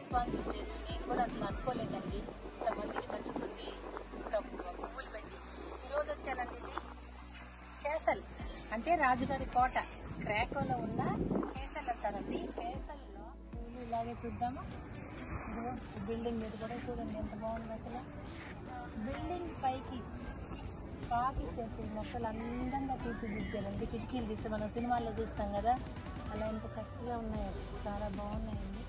Response ఇచ్చారు నేను కూడా అసలు అనుకోలేదండి ఇంతమందికి నచ్చుతుంది ఇంకా పువ్వులు పెట్టి ఈరోజు వచ్చానండి ఇది కేసల్ అంటే రాజుగారి కోట క్రాకోలో ఉన్న కేసల్ అంటారండి కేసల్లో పువ్వులు ఇలాగే చూద్దామా ఇదిగో ఈ బిల్డింగ్ మీద కూడా చూడండి ఎంత బాగుంది అసలు బిల్డింగ్ పైకి పాకిచ్చేసి మొక్కలు అందంగా తీర్చిదిద్దారండి కిటికీలు తీస్తే మనం సినిమాల్లో చూస్తాం కదా అలా ఎంత చక్కగా ఉన్నాయి అవి. చాలా బాగున్నాయండి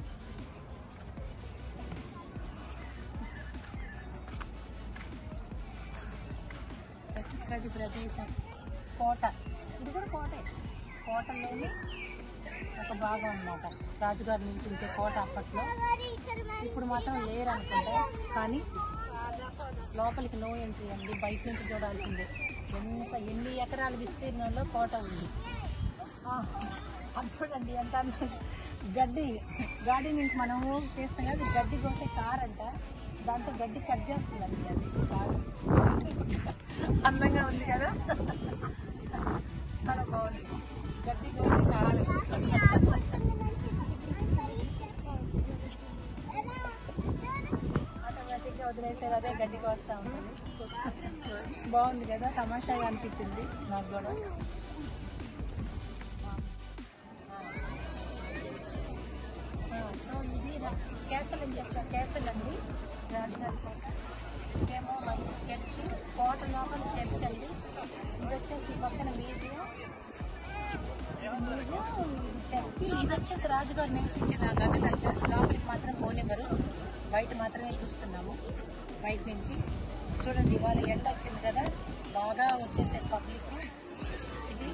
చక్కటి ప్రదేశం కోట ఇది కూడా కోటే కోటలోని ఒక భాగం అన్నమాట రాజుగారు నివసించే కోట అప్పట్లో ఇప్పుడు మాత్రం లేరు అనుకుంటా కానీ లోపలికి నో ఎంట్రీ అండి బయట నుంచి చూడాల్సిందే ఎంత ఎన్ని ఎకరాల విస్తీర్ణంలో కోట ఉంది ఆ, అది చూడండి ఎంత అందంగా. గడ్డి గార్డెనింగ్ మనము చేస్తాం కదా గడ్డి కోసే కార్ అంట దాంతో గడ్డి కట్ చేస్తుందండి అది కారు అందంగా ఉంది కదా చాలా బాగుంది గడ్డి కోసే కారు ఆటోమేటిక్గా వదిలేస్తే అదే గడ్డికి వస్తూ ఉంటుంది బాగుంది కదా తమాషాగా అనిపించింది నాకు కూడా ఆ, సో ఇది రా- కేసల్ అని చెప్తా కేసల్ అండి రాజధాని కోట ఇదేమో మంచి చర్చి కోట లోపల చర్చ్ అండి ఇది వచ్చేసి ఈ పక్కన మ్యూజియం మ్యూజియం ఇది చర్చి ఇది వచ్చేసి రాజుగారు నివసించిన గదులంట లోపలికి మాత్రం పోనివ్వరు బయట మాత్రమే చూస్తున్నాము బయట నుంచి చూడండి ఇవాళ ఎండ వచ్చింది కదా బాగా వచ్చేసారు పబ్లిక్ ఇది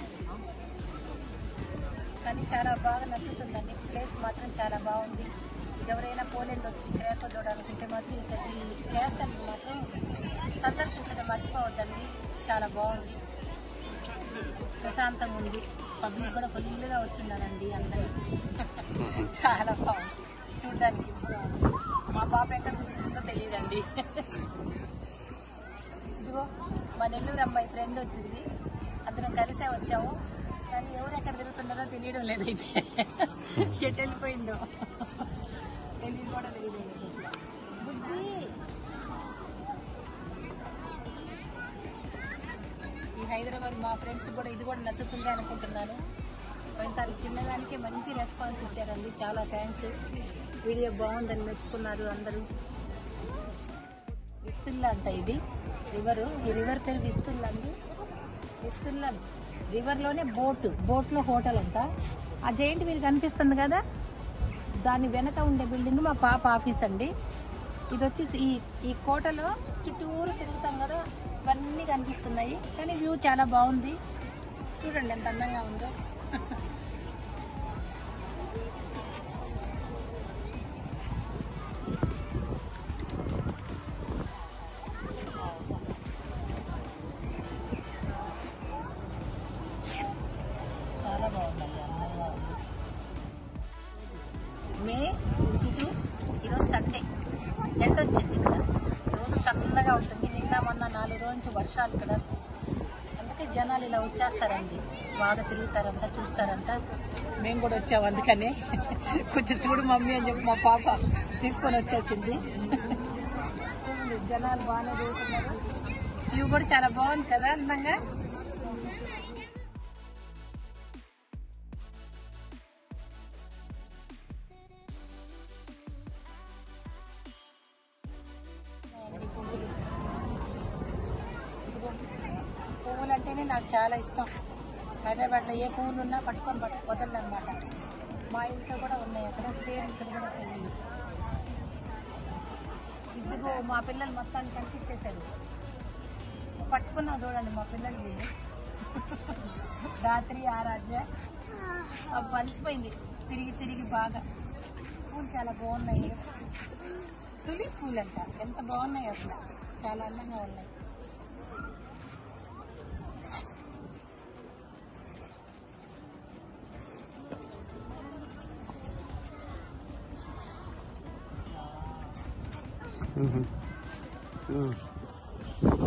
కానీ చాలా బాగా నచ్చుతుందండి ప్లేస్ మాత్రం చాలా బాగుంది ఎవరైనా పోలేంది వచ్చి క్రేక చూడాలనుకుంటే మాత్రం ఈసారి ఈ కేసల్ మాత్రం సందర్శించడం మర్చిపోవద్దండి చాలా బాగుంది ప్రశాంతంగా ఉంది పబ్లిక్ కూడా ఫుల్గా వచ్చిండారండి అందరూ చాలా బాగుంది చూడడానికి మా పాప ఎక్కడ కూర్చుందో తెలియదండి ఇదిగో మా నెల్లూరు అమ్మాయి ఫ్రెండ్ వచ్చింది అందరం కలిసే వచ్చాము కానీ ఎవరు ఎక్కడ తిరుగుతున్నారో తెలియడం లేదు అయితే ఎటు వెళ్ళిపోయిందో తెలియదు కూడా తెలియదు బుద్ధి ఈ హైదరాబాద్ మా ఫ్రెండ్స్ కూడా ఇది కూడా నచ్చుతుంది అనుకుంటున్నాను పోయినసారి చిన్నదానికి మంచి రెస్పాన్స్ ఇచ్చారండి చాలా థ్యాంక్స్ వీడియో బాగుందని మెచ్చుకున్నారు అందరూ విస్తుల్లా అంట ఇది రివరు ఈ రివర్ పేరు విస్తుల్లా అండి విస్తుల్లా రివర్లోనే బోటు బోట్లో హోటల్ అంట ఆ జైంట్ వీల్ కనిపిస్తుంది కదా దాని వెనక ఉండే బిల్డింగ్ మా పాప ఆఫీస్ అండి ఇది వచ్చేసి ఈ ఈ కోటలో చుట్టూరు తిరుగుతాం కదా ఇవన్నీ కనిపిస్తున్నాయి కానీ వ్యూ చాలా బాగుంది చూడండి ఎంత అందంగా ఉందో చాలా బాగుందండి అందంగా ఉంది మే టూ ఈరోజు సండే ఎండ వచ్చింది ఇక్కడ రోజు చల్లగా ఉంటుంది నిన్న మొన్న నాలుగు రోజు నుంచి వర్షాలు ఇక్కడ అందుకే జనాలు ఇలా వచ్చేస్తారండి బాగా తిరుగుతారంట చూస్తారంట మేము కూడా వచ్చాము అందుకనే కొంచెం చూడు మమ్మీ అని చెప్పి మా పాప తీసుకొని వచ్చేసింది చూడండి జనాలు బాగానే తిరుగుతున్నారు ఇవి కూడా చాలా బాగుంది కదా అందంగా ఉన్నాయండి పువ్వులు ఇదిగో పువ్వులు అంటేనే నాకు చాలా ఇష్టం హైదరాబాద్లో ఏ పువ్వులు ఉన్నా పట్టుకొని పట్టు వదలదు అనమాట మా ఇంట్లో కూడా ఉన్నాయి అక్కడ సేమ్ ఇక్కడ కూడా పువ్వులు ఇదిగో మా పిల్లలు మొత్తాన్ని కనిపించేశారు పట్టుకున్నా చూడండి మా పిల్లలు వీళ్ళు రాత్రి ఆరాధ్య అవి పలిసిపోయింది తిరిగి తిరిగి బాగా పూలు చాలా బాగున్నాయి తులిప్ పూలు అంట ఎంత బాగున్నాయి అసలు చాలా అందంగా ఉన్నాయి Mhm. Mm.